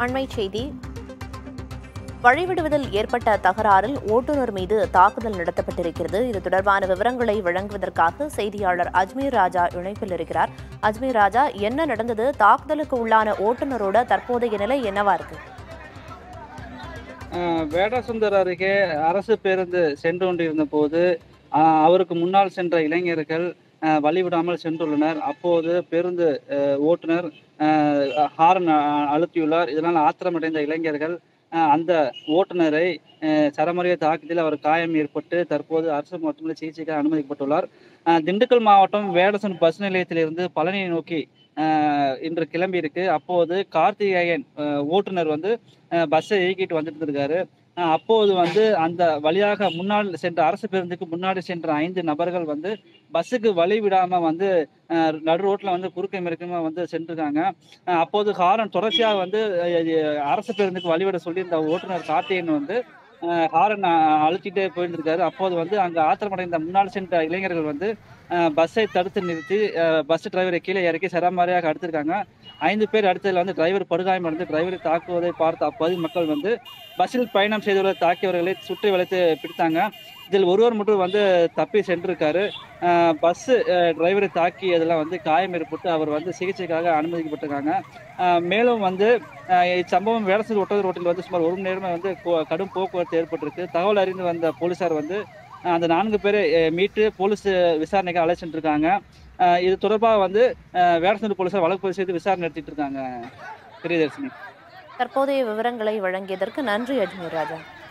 அண்மைச் செய்தி வழிவிடுவதில் ஏற்பட்ட தகராறில் ஓட்டுநர் மீது தாக்குதல் நடத்தப்பட்டிருக்கிறது இது தொடர்பான விவரங்களை வழங்குவதற்காக செய்தியாளர் அஜ்மீர் ராஜா இணைப்பில் இருக்கிறார் அஜ்மீர் ராஜா என்ன நடந்தது தாக்குதலுக்கு உள்ளான ஓட்டுநரோட தற்போதைய நிலை என்னவா இருக்கு ஆஹ் வேடசுந்தர் அருகே அரசு பேருந்து சென்று கொண்டிருந்த போது ஆஹ் அவருக்கு முன்னால் சென்ற இளைஞர்கள் ஆஹ் வழிவிடாமல் சென்றுள்ளனர் அப்போது பேருந்து ஆஹ் ஓட்டுநர் ஆஹ் ஹாரன் அ- அழுத்தியுள்ளார் இதனால் ஆத்திரமடைந்த இளைஞர்கள் ஆஹ் அந்த ஓட்டுநரை ஆஹ் சரமறிய தாக்கியதில் அவர் காயம் ஏற்பட்டு தற்போது அரசு மருத்துவமனை சிகிச்சைக்காக அனுமதிக்கப்பட்டுள்ளார் ஆஹ் திண்டுக்கல் மாவட்டம் வேடசன் பஸ் நிலையத்திலிருந்து பழனியை நோக்கி ஆஹ் இன்று கிளம்பி இருக்கு அப்போது கார்த்திகேயன் ஆஹ் ஓட்டுநர் வந்து ஆஹ் பஸ்ஸை இயக்கிட்டு வந்துட்டு இருக்காரு ஆஹ் அப்போது வந்து அந்த வழியாக முன்னால் சென்ற அரசு பேருந்துக்கு முன்னாடி சென்ற ஐந்து நபர்கள் வந்து பஸ்ஸுக்கு வழி விடாம வந்து ஆஹ் நடு ரோட்ல வந்து குறுக்க மிருக்கமா வந்து சென்றிருக்காங்க ஆஹ் அப்போது ஹாரன் தொடர்ச்சியாக வந்து அஹ் அரசு பேருந்துக்கு வழிவிட சொல்லி இந்த ஓட்டுநர் கார்த்திகேயன் வந்து ஆஹ் ஹாரன் அஹ் அழுத்திட்டே போயிருந்திருக்காரு அப்போது வந்து அங்க ஆத்திரமடைந்த முன்னால் சென்ற இளைஞர்கள் வந்து ஆஹ் பஸ்ஸை தடுத்து நிறுத்தி ஆஹ் பஸ் டிரைவரை கீழே இறக்கி சரமாரியாக அடுத்திருக்காங்க ஐந்து பேர் அடுத்ததில் வந்து டிரைவர் படுகாயம் அடைந்து டிரைவரை தாக்குவதை பார்த்த அப்பகுதி மக்கள் வந்து பஸ்ஸில் பயணம் செய்தவர்களை தாக்கியவர்களை சுற்றி வளைத்து பிடித்தாங்க இதில் ஒருவர் மட்டும் வந்து தப்பி சென்றிருக்காரு ஆஹ் பஸ்ஸு ஆஹ் டிரைவரை தாக்கி அதெல்லாம் வந்து காயம் ஏற்பட்டு அவர் வந்து சிகிச்சைக்காக அனுமதிக்கப்பட்டிருக்காங்க ஆஹ் மேலும் வந்து ஆஹ் இச்சம்பவம் வேடசூர் ஒட்டது ரோட்டில் வந்து சுமார் ஒரு மணி நேரமே வந்து கொ- கடும் போக்குவரத்து ஏற்பட்டிருக்கு தகவல் அறிந்து வந்த போலீசார் வந்து ஆஹ் அந்த நான்கு பேரை ஆஹ் மீட்டு போலீஸ் விசாரணைக்கு அழைச்சிட்டு சென்றிருக்காங்க ஆஹ் இது தொடர்பாக வந்து ஆஹ் வேடசூர் போலீசார் வழக்கு பதிவு செய்து விசாரணை நடத்திட்டு இருக்காங்க பிரியதர்ஷினி தற்போதைய விவரங்களை வழங்கியதற்கு நன்றி அஜ்மீர் ராஜா